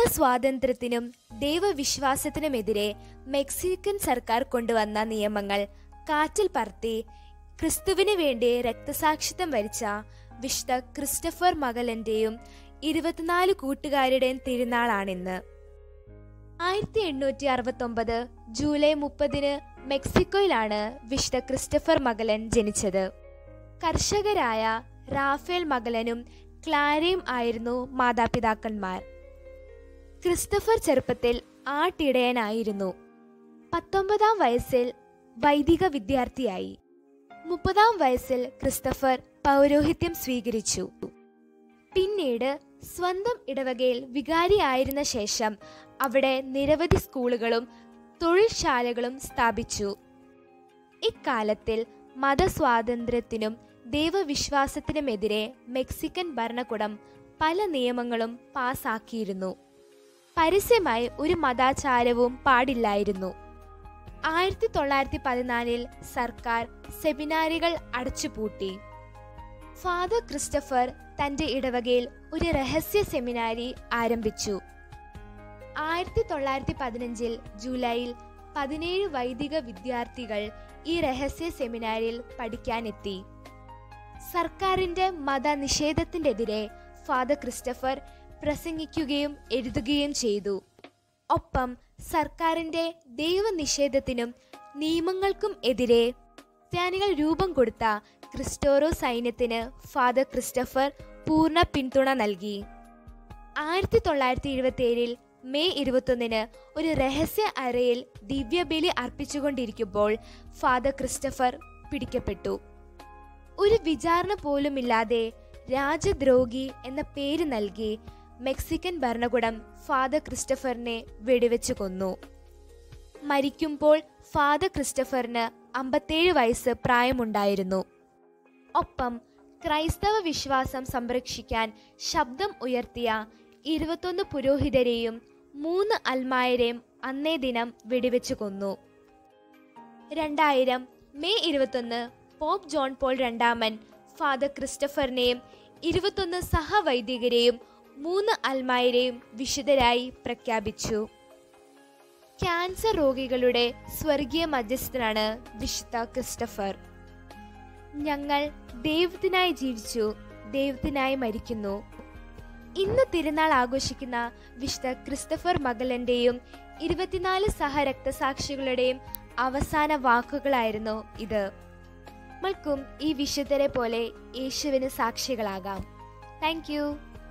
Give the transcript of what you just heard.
മതസ്വാതന്ത്ര്യത്തിനും ദൈവവിശ്വാസത്തിനുമെതിരെ Mexican സർക്കാർ കൊണ്ടുവന്ന നിയമങ്ങൾ കാറ്റിൽ പറത്തി ക്രിസ്തുവിന് വേണ്ടി രക്തസാക്ഷിത്വം വരിച്ച വിശുദ്ധ ക്രിസ്റ്റഫർ മകലന്റെയും ഇരുപത്തിനാല് കൂട്ടുകാരുടെയും തിരുനാളാണിന്ന് ആയിരത്തി എണ്ണൂറ്റി അറുപത്തി ഒമ്പത് ജൂലൈ മുപ്പതിന് മെക്സിക്കോയിലാണ് വിശുദ്ധ ക്രിസ്റ്റഫർ മകലൻ ജനിച്ചത് കർഷകരായ റാഫേൽ മകലനും ക്ലാരയും ആയിരുന്നു മാതാപിതാക്കന്മാർ ക്രിസ്റ്റഫർ ചെറുപ്പത്തിൽ ആട്ടിടയനായിരുന്നു പത്തൊമ്പതാം വയസ്സിൽ വൈദിക വിദ്യാർത്ഥിയായി മുപ്പതാം വയസ്സിൽ ക്രിസ്റ്റഫർ പൗരോഹിത്യം സ്വീകരിച്ചു പിന്നീട് സ്വന്തം ഇടവകയിൽ വികാരിയായിരുന്ന ശേഷം അവിടെ നിരവധി സ്കൂളുകളും തൊഴിൽശാലകളും സ്ഥാപിച്ചു ഇക്കാലത്തിൽ മതസ്വാതന്ത്ര്യത്തിനും ദൈവവിശ്വാസത്തിനുമെതിരെ മെക്സിക്കൻ ഭരണകൂടം പല നിയമങ്ങളും പാസാക്കിയിരുന്നു പരസ്യമായി ഒരു മതാചാരവും പാടില്ലായിരുന്നു ആയിരത്തി തൊള്ളായിരത്തി പതിനാലിൽ സർക്കാർ സെമിനാരികൾ അടച്ചുപൂട്ടി ഫാദർ ക്രിസ്റ്റഫർ തന്റെ ഇടവകയിൽ ഒരു രഹസ്യ സെമിനാരി ആരംഭിച്ചു ആയിരത്തി തൊള്ളായിരത്തി പതിനഞ്ചിൽ ജൂലൈയിൽ പതിനേഴ് വൈദിക വിദ്യാർത്ഥികൾ ഈ രഹസ്യ സെമിനാരിൽ പഠിക്കാനെത്തി സർക്കാരിന്റെ മതനിഷേധത്തിനെതിരെ ഫാദർ ക്രിസ്റ്റഫർ പ്രസംഗിക്കുകയും എഴുതുകയും ചെയ്തു ഒപ്പം സർക്കാരിന്റെ ദൈവനിഷേധത്തിനും നിയമങ്ങൾക്കും എതിരെ ക്രിസ്ത്യാനികൾ രൂപം കൊടുത്ത ക്രിസ്റ്റോറോ സൈന്യത്തിന് ഫാദർ ക്രിസ്റ്റഫർ പൂർണ്ണ പിന്തുണ നൽകി ആയിരത്തി തൊള്ളായിരത്തി ഇരുപത്തി ഏഴിൽ മെയ് ഇരുപത്തൊന്നിന് ഒരു രഹസ്യ അറയിൽ ദിവ്യബലി അർപ്പിച്ചുകൊണ്ടിരിക്കുമ്പോൾ ഫാദർ ക്രിസ്റ്റഫർ പിടിക്കപ്പെട്ടു ഒരു വിചാരണ പോലുമില്ലാതെ രാജദ്രോഹി എന്ന പേര് നൽകി മെക്സിക്കൻ ഭരണകൂടം ഫാദർ ക്രിസ്റ്റഫറിനെ വെടിവെച്ചു കൊന്നു മരിക്കുമ്പോൾ ഫാദർ ക്രിസ്റ്റഫറിന് അമ്പത്തേഴ് വയസ്സ് പ്രായമുണ്ടായിരുന്നു ഒപ്പം ക്രൈസ്തവ വിശ്വാസം സംരക്ഷിക്കാൻ ശബ്ദം ഉയർത്തിയ ഇരുപത്തൊന്ന് പുരോഹിതരെയും മൂന്ന് അൽമായരെയും അന്നേ ദിനം വെടിവെച്ചു കൊന്നു രണ്ടായിരം മെയ് ഇരുപത്തൊന്ന് പോപ്പ് ജോൺ പോൾ രണ്ടാമൻ ഫാദർ ക്രിസ്റ്റഫറിനെയും ഇരുപത്തൊന്ന് സഹവൈദികരെയും മൂന്ന് അൽമായരെയും വിശുദ്ധരായി പ്രഖ്യാപിച്ചു ക്യാൻസർ രോഗികളുടെ സ്വർഗീയ മധ്യസ്ഥനാണ് വിശുദ്ധ ക്രിസ്റ്റഫർ ഞങ്ങൾ ദൈവത്തിനായി ജീവിച്ചു ദൈവത്തിനായി മരിക്കുന്നു ഇന്ന് തിരുനാൾ ആഘോഷിക്കുന്ന വിശുദ്ധ ക്രിസ്റ്റഫർ മകളന്റെയും ഇരുപത്തിനാല് സഹരക്തസാക്ഷികളുടെയും അവസാന വാക്കുകളായിരുന്നു ഇത് നമ്മൾക്കും ഈ വിശുദ്ധരെ പോലെ യേശുവിന് സാക്ഷികളാകാം താങ്ക് യു